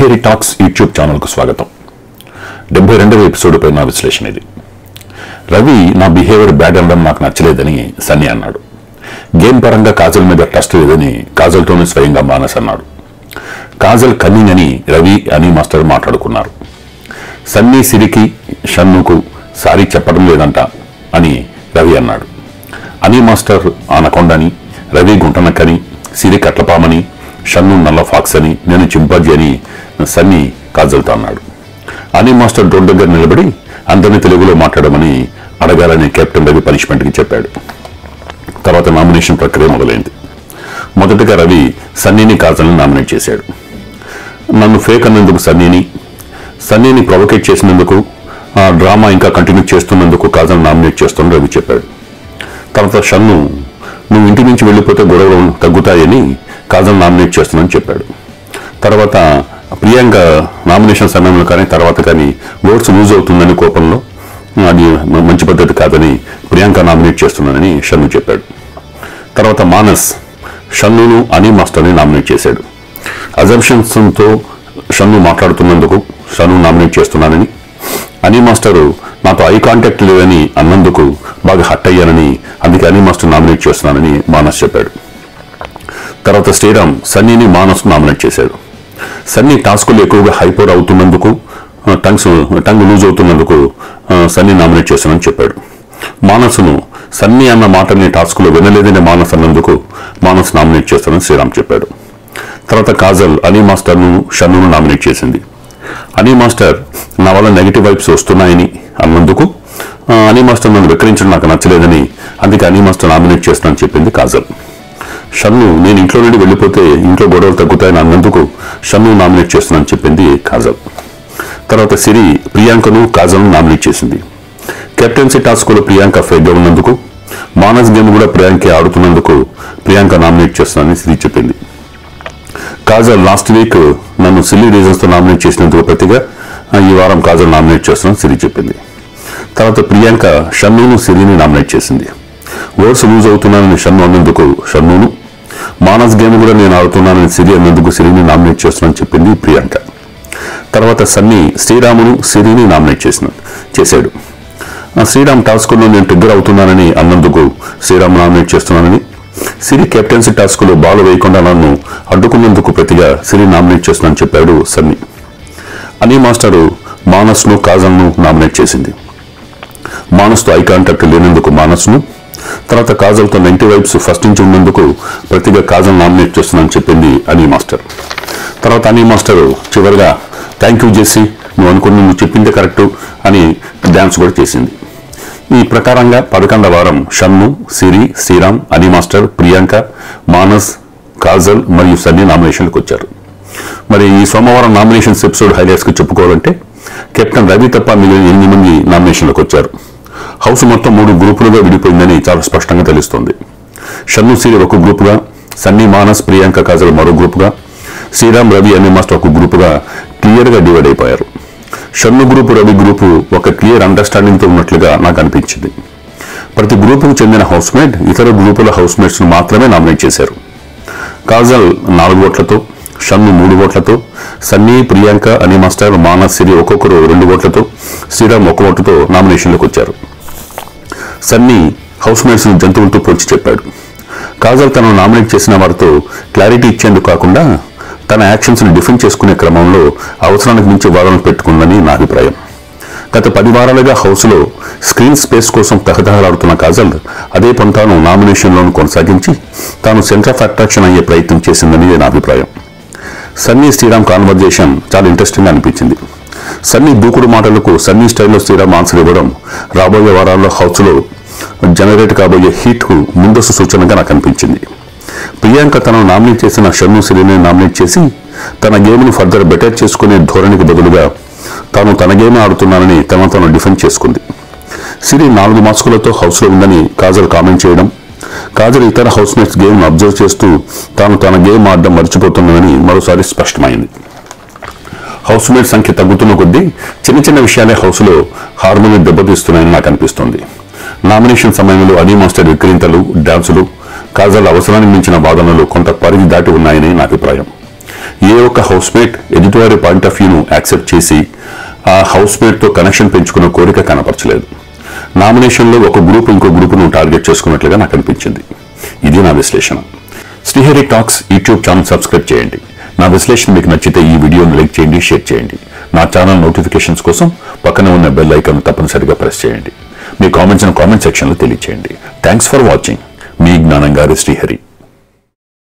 బిహేరి talks YouTube ఛానల్కు స్వాగతం డెబ్బై రెండవ ఎపిసోడ్ పై నా విశ్లేషణ ఇది రవి నా బిహేవియర్ బ్యాడ్ అనడం నాకు నచ్చలేదని సన్నీ అన్నాడు గేమ్ పరంగా కాజల్ మీద ట్రస్ట్ లేదని కాజల్తోనే స్వయంగా మానస్ అన్నాడు కాజల్ కన్నింగ్ అని రవి అని మాస్టర్ మాట్లాడుకున్నారు సన్నీ సిరికి షన్నుకు సారీ చెప్పడం లేదంట అని రవి అన్నాడు అని మాస్టర్ ఆనకొండని రవి గుంటనక్కని సిరి కట్లపామని షన్ను నల్ల ఫాక్స్ అని నేను చింపాజీ అని సన్నీ కాజల్తో అన్నాడు అని మాస్టర్ డోర్ దగ్గర నిలబడి అందరినీ తెలుగులో మాట్లాడమని అడగాలని కెప్టెన్ రవి పనిష్మెంట్కి చెప్పాడు తర్వాత నామినేషన్ ప్రక్రియ మొదలైంది మొదటగా రవి సన్నీని కాజల్ని నామినేట్ చేశాడు నన్ను ఫేక్ అన్నందుకు సన్నీని సన్నీని ప్రొవోకేట్ చేసినందుకు ఆ డ్రామా ఇంకా కంటిన్యూ చేస్తున్నందుకు కాజల్ నామినేట్ చేస్తున్న రవి చెప్పాడు తర్వాత షన్ను నువ్వు ఇంటి నుంచి వెళ్ళిపోతే గొడవలు తగ్గుతాయని కాజల్ నామినేట్ చేస్తున్నానని చెప్పాడు తర్వాత ప్రియాంక నామినేషన్ సమయంలో కానీ తర్వాత కానీ ఓట్స్ లూజ్ అవుతుందని కోపంలో అది మంచి పద్ధతి కాదని ప్రియాంక నామినేట్ చేస్తున్నానని షన్ను చెప్పాడు తర్వాత మానస్ షన్నును అని మాస్టర్ని నామినేట్ చేశాడు అజంప్షన్స్తో షన్ను మాట్లాడుతున్నందుకు షన్ను నామినేట్ చేస్తున్నానని అని మాస్టరు నాతో ఐ కాంటాక్ట్ లేదని అన్నందుకు బాగా హట్ అయ్యానని అందుకే అని మాస్టర్ నామినేట్ చేస్తున్నానని మానస్ చెప్పాడు తర్వాత శ్రీరామ్ సన్నీని మానస్ నామినేట్ చేశాడు సన్నీ టాస్కులు ఎక్కువగా హైపర్ అవుతున్నందుకు ఆ, టంగ్స్ టంగ్ లూజ్ అవుతున్నందుకు ఆ, సన్నీ నామినేట్ చేస్తానని చెప్పాడు మానసును సన్నీ అన్న మాటని టాస్కులో వినలేదని మానస్ అన్నందుకు మానస్ నామినేట్ చేస్తానని శ్రీరామ్ చెప్పాడు తర్వాత కాజల్ అనీ మాస్టర్ను షన్నును నామినేట్ చేసింది అనీ మాస్టర్ నా వల్ల నెగిటివ్ వైబ్స్ వస్తున్నాయని అన్నందుకు ఆ, అనీ మాస్టర్ నన్ను విక్రయించడం నాకు నచ్చలేదని అందుకే అనీ మాస్టర్ నామినేట్ చేస్తానని చెప్పింది కాజల్ షన్ను నేను ఇంట్లో నుండి వెళ్ళిపోతే ఇంట్లో గొడవలు తగ్గుతాయని అన్నందుకు షన్ను నామినేట్ చేస్తున్నానని చెప్పింది కాజల్ తర్వాత సిరి ప్రియాంకను కాజల్ను నామినేట్ చేసింది కెప్టెన్సీ టాస్క్లో ప్రియాంక ఫెయిల్గా ఉన్నందుకు మానస్ గేమ్ కూడా ప్రియాంకే ఆడుతున్నందుకు ప్రియాంక నామినేట్ చేస్తున్నానని సిరి చెప్పింది కాజల్ లాస్ట్ వీక్ నన్ను సిల్లీ రీజన్స్ తో నామినేట్ చేసినందుకు ప్రతిగా ఆ, ఈ వారం కాజల్ నామినేట్ చేస్తున్నాను సిరి చెప్పింది తర్వాత ప్రియాంక షన్నును సిరిని నామినేట్ చేసింది ఓట్స్ లూజ్ అవుతున్నానని షన్ను అన్నందుకు షన్నును మానస్ గేమ్ కూడా నేను ఆడుతున్నానని సిరి అన్నందుకు సిరిని నామినేట్ చేస్తున్నానని చెప్పింది ప్రియాంక తర్వాత సన్నీ శ్రీరామును సిరిని నామినేట్ చేసిన చేశాడు ఆ శ్రీరామ్ టాస్కుల్లో నేను ట్రిగ్గర్ అవుతున్నానని అన్నందుకు శ్రీరామ్ నామినేట్ చేస్తున్నానని సిరి కెప్టెన్సీ టాస్కులో బాల్ వేయకుండా నన్ను అడ్డుకున్నందుకు ప్రతిగా సిరి నామినేట్ చేస్తున్నానని చెప్పాడు సన్నీ అని మాస్టరు మానస్ను కాజల్ను నామినేట్ చేసింది మానస్తో ఐ కాంటాక్ట్ లేనందుకు మానస్ను తర్వాత కాజల్తో నెగిటివ్ వైబ్స్ ఫస్ట్ నుంచి ఉన్నందుకు ప్రతిగా కాజల్ నామినేట్ చేస్తున్నానని చెప్పింది అని మాస్టర్ తర్వాత అని మాస్టర్ చివరిగా థ్యాంక్ యూ చేసి నువ్వు అనుకుని నువ్వు చెప్పిందే కరెక్ట్ అని డ్యాన్స్ కూడా చేసింది ఈ ప్రకారంగా పదకొండ వారం షన్ను సిరి శ్రీరామ్ అని మాస్టర్ ప్రియాంక మానస్ కాజల్ మరియు సన్నీ నామినేషన్లకు వచ్చారు మరి ఈ సోమవారం నామినేషన్స్ ఎపిసోడ్ హైలైట్స్ కి చెప్పుకోవాలంటే కెప్టెన్ రవి తప్ప మిగిలిన ఎనిమిది మంది నామినేషన్లకు వచ్చారు హౌస్ మొత్తం మూడు గ్రూపులుగా విడిపోయిందని చాలా స్పష్టంగా తెలుస్తోంది షన్ను సిరి ఒక గ్రూపుగా సన్నీ మానస్ ప్రియాంక కాజల్ మరో గ్రూపుగా శ్రీరామ్ రవి అనే మాస్టర్ ఒక గ్రూపుగా క్లియర్గా డివైడ్ అయిపోయారు షన్ను గ్రూపు రవి గ్రూపు ఒక క్లియర్ అండర్స్టాండింగ్తో ఉన్నట్లుగా నాకు అనిపించింది ప్రతి గ్రూపుకు చెందిన హౌస్మేట్ ఇతర గ్రూపుల హౌస్మేట్స్ మాత్రమే నామినేట్ చేశారు కాజల్ నాలుగు ఓట్లతో షన్ను మూడు ఓట్లతో సన్నీ ప్రియాంక అని మాస్టర్ మానస్ సిరి ఒక్కొక్కరు రెండు ఓట్లతో శ్రీరామ్ ఒక ఓటుతో నామినేషన్లకు వచ్చారు సన్నీ హౌస్మేట్స్ జంతువులతో పోల్చి చెప్పాడు కాజల్ తనను నామినేట్ చేసిన వారితో క్లారిటీ ఇచ్చేందుకు కాకుండా తన యాక్షన్స్ ని డిఫెండ్ చేసుకునే క్రమంలో అవసరానికి మించి వాదనలు పెట్టుకుందని నా అభిప్రాయం గత పది వారాలుగా హౌస్లో స్క్రీన్ స్పేస్ కోసం తహతహలాడుతున్న కాజల్ అదే పంతాను నామినేషన్లోనూ కొనసాగించి తాను సెంటర్ ఆఫ్ అట్రాక్షన్ అయ్యే ప్రయత్నం చేసిందని నా అభిప్రాయం సన్నీ శ్రీరామ్ కాన్వర్జేషన్ చాలా ఇంట్రెస్టింగ్ అనిపించింది సన్నీ దూకుడు మాటలకు సన్నీ స్టైల్లో శ్రీరామ్ ఆన్సర్ ఇవ్వడం రాబోయే వారాల్లో హౌస్లో జనరేట్ కాబోయే హీట్కు ముందస్తు సూచనగా నాకు అనిపించింది ప్రియాంక తనను నామినేట్ చేసిన షన్ను సిరిని నామినేట్ చేసి తన గేమ్ను ఫర్దర్ బెటర్ చేసుకునే ధోరణికి బదులుగా తాను తన గేమ్ ఆడుతున్నానని తన తాను డిఫెండ్ చేసుకుంది సిరి నాలుగు మాస్కులతో హౌస్లో ఉందని కాజల్ కామెంట్ చేయడం కాజల్ ఇతర హౌస్మేట్స్ గేమ్ అబ్జర్వ్ చేస్తూ తాను తన గేమ్ ఆడడం మర్చిపోతున్నదని మరోసారి స్పష్టమైంది హౌస్మేట్ సంఖ్య తగ్గుతున్న కొద్దీ చిన్న చిన్న విషయాలే హౌస్లో హార్మోని దెబ్బతీస్తున్నాయని నాకు అనిపిస్తోంది నామినేషన్ సమయంలో అనీ మాస్టర్ విక్రింతలు డాన్సులు కాజల్ అవసరానికి మించిన వాదనలు కొంత పరిధి దాటి ఉన్నాయని నా అభిప్రాయం ఏ ఒక్క హౌస్మేట్ ఎదుటివారి పాయింట్ ఆఫ్ వ్యూను యాక్సెప్ట్ చేసి ఆ హౌస్మేట్తో కనెక్షన్ పెంచుకున్న కోరిక కనపరచలేదు నామినేషన్లో ఒక గ్రూప్ ఇంకో గ్రూపును టార్గెట్ చేసుకున్నట్లుగా నాకు అనిపించింది ఇది నా విశ్లేషణ Srihari talks YouTube channel subscribe చేయండి నా విశ్లేషణ మీకు నచ్చితే ఈ వీడియోను లైక్ చేయండి షేర్ చేయండి నా ఛానల్ నోటిఫికేషన్స్ కోసం పక్కన ఉన్న బెల్ ఐకాన్ తప్పనిసరిగా ప్రెస్ చేయండి మీ కామెంట్స్ కామెంట్ సెక్షన్లో తెలియచేయండి థ్యాంక్స్ ఫర్ వాచింగ్ మీ జ్ఞానం గారి శ్రీహరి